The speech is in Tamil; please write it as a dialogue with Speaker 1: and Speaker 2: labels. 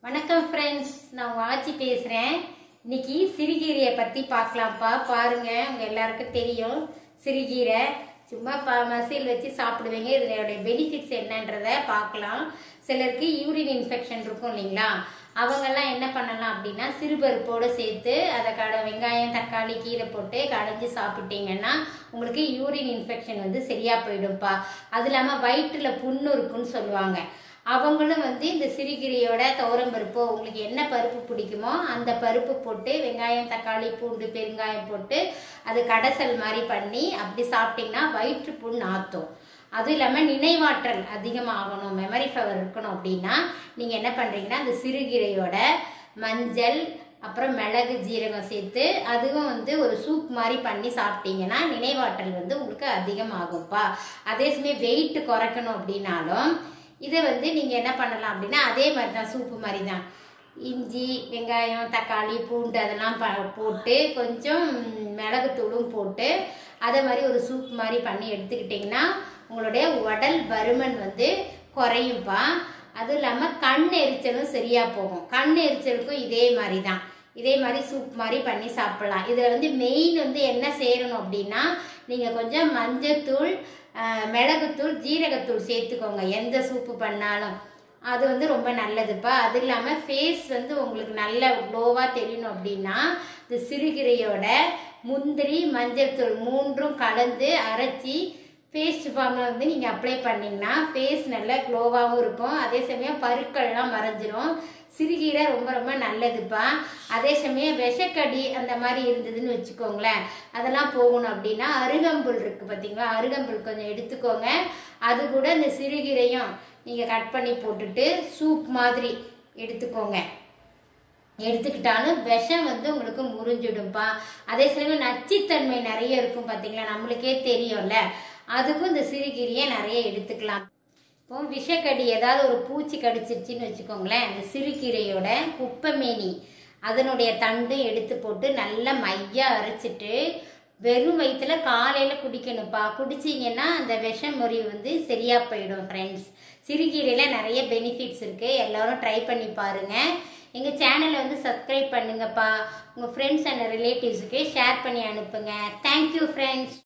Speaker 1: வணக்கம் ஃப்ரெண்ட்ஸ் நான் உங்க ஆச்சி பேசுகிறேன் இன்னைக்கு சிறுகீரையை பற்றி பார்க்கலாம்ப்பா பாருங்க உங்க எல்லாருக்கும் தெரியும் சிறுகீரை சும்மா ப மசில் வச்சு சாப்பிடுவீங்க இதனுடைய பெனிஃபிட்ஸ் என்னன்றத பார்க்கலாம் சிலருக்கு யூரின் இன்ஃபெக்ஷன் இருக்கும் இல்லைங்களா அவங்கெல்லாம் என்ன பண்ணலாம் அப்படின்னா சிறுபருப்போடு சேர்த்து அதை கட வெங்காயம் தக்காளி கீரை போட்டு கடைஞ்சி சாப்பிட்டீங்கன்னா உங்களுக்கு யூரின் இன்ஃபெக்ஷன் வந்து சரியாக போயிடும்ப்பா அது இல்லாமல் வயிற்றில் புண்ணு இருக்குன்னு சொல்லுவாங்க அவங்களும் வந்து இந்த சிறுகீரையோட துவரம் பருப்போ உங்களுக்கு என்ன பருப்பு பிடிக்குமோ அந்த பருப்பு போட்டு வெங்காயம் தக்காளி பூண்டு பெருங்காயம் போட்டு அது கடைசல் மாதிரி பண்ணி அப்படி சாப்பிட்டீங்கன்னா வயிற்று புண் ஆற்றும் அதுவும் இல்லாமல் நினைவாற்றல் அதிகமாகணும் மெமரி பவர் இருக்கணும் அப்படின்னா நீங்கள் என்ன பண்ணுறீங்கன்னா அந்த சிறுகீரையோட மஞ்சள் அப்புறம் மிளகு ஜீரகம் சேர்த்து அதுவும் வந்து ஒரு சூப் மாதிரி பண்ணி சாப்பிட்டீங்கன்னா நினைவாற்றல் வந்து உங்களுக்கு அதிகமாகும்ப்பா அதே சமயம் வெயிட் குறைக்கணும் அப்படின்னாலும் இதை வந்து நீங்கள் என்ன பண்ணலாம் அப்படின்னா அதே மாதிரி தான் சூப்பு மாதிரி தான் இஞ்சி வெங்காயம் தக்காளி பூண்டு அதெல்லாம் ப போட்டு கொஞ்சம் மிளகுத்தூளும் போட்டு அதே மாதிரி ஒரு சூப் மாதிரி பண்ணி எடுத்துக்கிட்டிங்கன்னா உங்களுடைய உடல் பருமன் வந்து குறையும்ப்பா அதுவும் இல்லாமல் கண் எரிச்சலும் சரியாக போகும் கண் எரிச்சலுக்கும் இதே மாதிரி தான் இதே மாதிரி சூப் மாதிரி பண்ணி சாப்பிடலாம் இதில் வந்து மெயின் வந்து என்ன செய்யணும் அப்படின்னா நீங்கள் கொஞ்சம் மஞ்சத்தூள் ஆஹ், மிளகுத்தூள் ஜீரகத்தூள் சேர்த்துக்கோங்க எந்த சூப்பு பண்ணாலும் அது வந்து ரொம்ப நல்லதுப்பா அது இல்லாமல் ஃபேஸ் வந்து உங்களுக்கு நல்ல க்ளோவாக தெரியணும் அப்படின்னா இந்த சிறுகீரையோட முந்திரி மஞ்சள் தூள் மூன்றும் கலந்து அரைச்சி பேஸ்ட் ஃபார்மில் வந்து நீங்கள் அப்ளை பண்ணிங்கன்னா ஃபேஸ் நல்லா க்ளோவாகவும் இருக்கும் அதே சமயம் பருக்கள்லாம் மறைஞ்சிரும் சிறுகீரை ரொம்ப ரொம்ப நல்லதுப்பா அதே சமயம் விஷக்கடி அந்த மாதிரி இருந்ததுன்னு வச்சுக்கோங்களேன் அதெல்லாம் போகணும் அப்படின்னா அருகம்புல் இருக்குது பார்த்தீங்களா அருகம்புல் கொஞ்சம் எடுத்துக்கோங்க அது கூட இந்த சிறுகீரையும் நீங்கள் கட் பண்ணி போட்டுட்டு சூப் மாதிரி எடுத்துக்கோங்க எடுத்துக்கிட்டாலும் விஷம் வந்து உங்களுக்கு முறிஞ்சிடும்பா அதே சமயம் நச்சுத்தன்மை நிறைய இருக்கும் பார்த்தீங்களா நம்மளுக்கே தெரியும்ல அதுக்கும் இந்த சிறுகீரையை நிறைய எடுத்துக்கலாம் இப்போ விஷக்கடி ஏதாவது ஒரு பூச்சி கடிச்சிருச்சுன்னு வச்சுக்கோங்களேன் இந்த சிறுகீரையோட குப்பைமேனி அதனுடைய தண்டு எடுத்து போட்டு நல்லா மையா அரைச்சிட்டு வெறும் வயிற்றுல காலையில் குடிக்கணும்ப்பா குடிச்சிங்கன்னா அந்த விஷம் முறிவு வந்து சரியாக போயிடும் ஃப்ரெண்ட்ஸ் சிறுகீரையில் நிறைய பெனிஃபிட்ஸ் இருக்குது எல்லாரும் ட்ரை பண்ணி பாருங்கள் எங்கள் சேனலை வந்து சப்ஸ்கிரைப் பண்ணுங்கப்பா உங்கள் ஃப்ரெண்ட்ஸ் அண்ட் ரிலேட்டிவ்ஸுக்கு ஷேர் பண்ணி அனுப்புங்க தேங்க்யூ ஃப்ரெண்ட்ஸ்